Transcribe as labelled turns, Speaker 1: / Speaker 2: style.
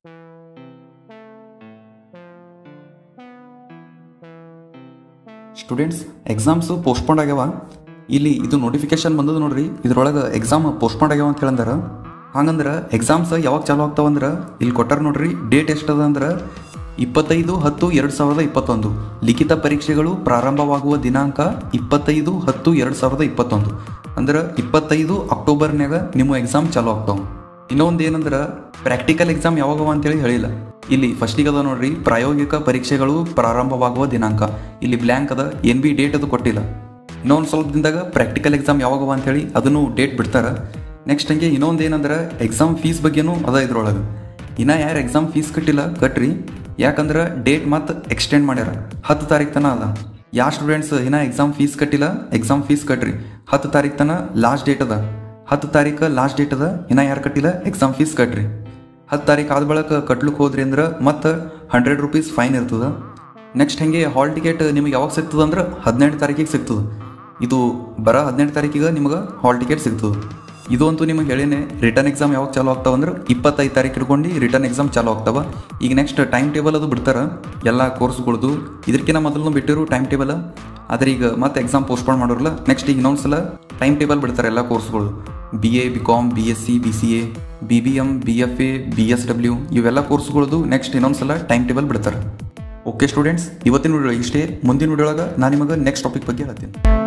Speaker 1: students exams postponed ಆಗ್ಯಾವ ಇಲ್ಲಿ ಇದು ನೋಟಿಫಿಕೇಶನ್ ಬಂದದ ನೋಡ್ರಿ ಇದ್ರೊಳಗೆ ಎಕ್ಸಾಮ್ ಪೋಸ್ಟ್ಪೋಂಡ್ ಆಗ್ಯಾವ ಅಂತ ಹೇಳಂದಾರ ಹಂಗಂದ್ರೆ ಎಕ್ಸಾಮ್ಸ್ ಯಾವಾಗ ಚಾಲು ಆಗ್ತಾವಂದ್ರೆ ಇಲ್ಲಿ ಕೊಟ್ಟಾರ ನೋಡ್ರಿ ಡೇಟ್ ಎಷ್ಟದ ಅಂದ್ರೆ ಇಪ್ಪತ್ತೈದು ಹತ್ತು ಎರಡು ಸಾವಿರದ ಇಪ್ಪತ್ತೊಂದು ಲಿಖಿತ ಪರೀಕ್ಷೆಗಳು ಪ್ರಾರಂಭವಾಗುವ ದಿನಾಂಕ ಇಪ್ಪತ್ತೈದು ಹತ್ತು ಎರಡು ಸಾವಿರದ ಇಪ್ಪತ್ತೊಂದು ಅಂದ್ರೆ ಇಪ್ಪತ್ತೈದು ಅಕ್ಟೋಬರ್ನ್ಯಾಗ ನಿಮ್ಮ ಎಕ್ಸಾಮ್ ಚಾಲು ಆಗ್ತಾವ ಇನ್ನೊಂದು ಏನಂದ್ರೆ ಪ್ರಾಕ್ಟಿಕಲ್ ಎಕ್ಸಾಮ್ ಯಾವಾಗವ ಅಂತೇಳಿ ಹೇಳಿಲ್ಲ ಇಲ್ಲಿ ಫಸ್ಟಿಗೆ ಅದ ನೋಡ್ರಿ ಪ್ರಾಯೋಗಿಕ ಪರೀಕ್ಷೆಗಳು ಪ್ರಾರಂಭವಾಗುವ ದಿನಾಂಕ ಇಲ್ಲಿ ಬ್ಲ್ಯಾಂಕ್ ಅದ ಏನ್ ಬಿ ಡೇಟ್ ಅದು ಕೊಟ್ಟಿಲ್ಲ ಇನ್ನೊಂದು ಸ್ವಲ್ಪ ದಿನದಾಗ ಪ್ರಾಕ್ಟಿಕಲ್ ಎಕ್ಸಾಮ್ ಯಾವಾಗವ ಅಂತೇಳಿ ಅದನ್ನು ಡೇಟ್ ಬಿಡ್ತಾರ ನೆಕ್ಸ್ಟ್ ಹಂಗೆ ಇನ್ನೊಂದು ಏನಂದ್ರೆ ಎಕ್ಸಾಮ್ ಫೀಸ್ ಬಗ್ಗೆನೂ ಅದ ಇದ್ರೊಳಗೆ ಇನ್ನ ಯಾರು ಎಕ್ಸಾಮ್ ಫೀಸ್ ಕಟ್ಟಿಲ್ಲ ಕಟ್ರಿ ಯಾಕಂದ್ರೆ ಡೇಟ್ ಮತ್ತೆ ಎಕ್ಸ್ಟೆಂಡ್ ಮಾಡ್ಯಾರ ಹತ್ತು ತಾರೀಕು ತನ ಅದ ಯಾವ ಸ್ಟೂಡೆಂಟ್ಸ್ ಇನ್ನ ಎಕ್ಸಾಮ್ ಫೀಸ್ ಕಟ್ಟಿಲ್ಲ ಎಕ್ಸಾಮ್ ಫೀಸ್ ಕಟ್ರಿ ಹತ್ತು ತಾರೀಕು ತನ ಲಾಸ್ಟ್ ಡೇಟ್ ಅದ ಹತ್ತು ತಾರೀಕು ಲಾಸ್ಟ್ ಡೇಟ್ ಅದ ಇನ್ನ ಯಾರು ಕಟ್ಟಿಲ್ಲ ಎಕ್ಸಾಮ್ ಫೀಸ್ ಕಟ್ರಿ ಹತ್ತು ತಾರೀಕು ಆದ ಬಳಿಕ ಕಟ್ಲಿಕ್ಕೆ ಹೋದ್ರಿ ಅಂದ್ರೆ ಮತ್ತೆ ಹಂಡ್ರೆಡ್ ರುಪೀಸ್ ಫೈನ್ ಇರ್ತದ ನೆಕ್ಸ್ಟ್ ಹಂಗೆ ಹಾಲ್ ಟಿಕೆಟ್ ನಿಮಗೆ ಯಾವಾಗ ಸಿಗ್ತದ ಅಂದ್ರೆ ಹದಿನೆಂಟು ತಾರೀಕಿಗೆ ಸಿಗ್ತದೆ ಇದು ಬರ ಹದಿನೆಂಟು ತಾರೀಕಿಗೆ ನಿಮಗೆ ಹಾಲ್ ಟಿಕೆಟ್ ಸಿಗ್ತದೆ ಇದು ಅಂತೂ ನಿಮಗೆ ಹೇಳೇನೆ ರಿಟರ್ನ್ ಎಕ್ಸಾಮ್ ಯಾವಾಗ ಚಾಲು ಆಗ್ತಾವ ಅಂದ್ರೆ ಇಪ್ಪತ್ತೈದು ತಾರೀಕು ಹಿಡ್ಕೊಂಡು ರಿಟರ್ನ್ ಎಕ್ಸಾಮ್ ಚಾಲು ಆಗ್ತಾವ ಈಗ ನೆಕ್ಸ್ಟ್ ಟೈಮ್ ಟೇಬಲ್ ಅದು ಬಿಡ್ತಾರ ಎಲ್ಲ ಕೋರ್ಸ್ಗಳದು ಇದಕ್ಕಿಂತ ಮೊದಲು ಬಿಟ್ಟಿರು ಟೈಮ್ ಟೇಬಲ್ ಆದ್ರೆ ಈಗ ಮತ್ತೆ ಎಕ್ಸಾಮ್ ಪೋಸ್ಟ್ಪೋನ್ ಮಾಡೋರಲ್ಲ ನೆಕ್ಸ್ಟ್ ಈಗ ಇನ್ನೊಂದ್ಸಲ ಟೈಮ್ ಟೇಬಲ್ ಬಿಡ್ತಾರೆ ಎಲ್ಲ ಕೋರ್ಸ್ಗಳು B A B com B S C B C A B B M B F A B S W ಇವೆಲ್ಲ ಕೋರ್ಸ್ಗಳದು ನೆಕ್ಸ್ಟ್ ಇನ್ನೊಂದ್ಸಲ ಟೈಮ್ ಟೇಬಲ್ ಬಿಡ್ತಾರೆ ಓಕೆ ಸ್ಟೂಡೆಂಟ್ಸ್ ಇವತ್ತಿನ ವಿಡಿಯೋ ಇಷ್ಟೇ ಮುಂದಿನ ವಿಡಿಯೋ ಒಳಗೆ ನಾನು ನಿಮಗೆ ನೆಕ್ಸ್ಟ್ ಟಾಪಿಕ್ ಬಗ್ಗೆ ಹೇಳ್ತೀನಿ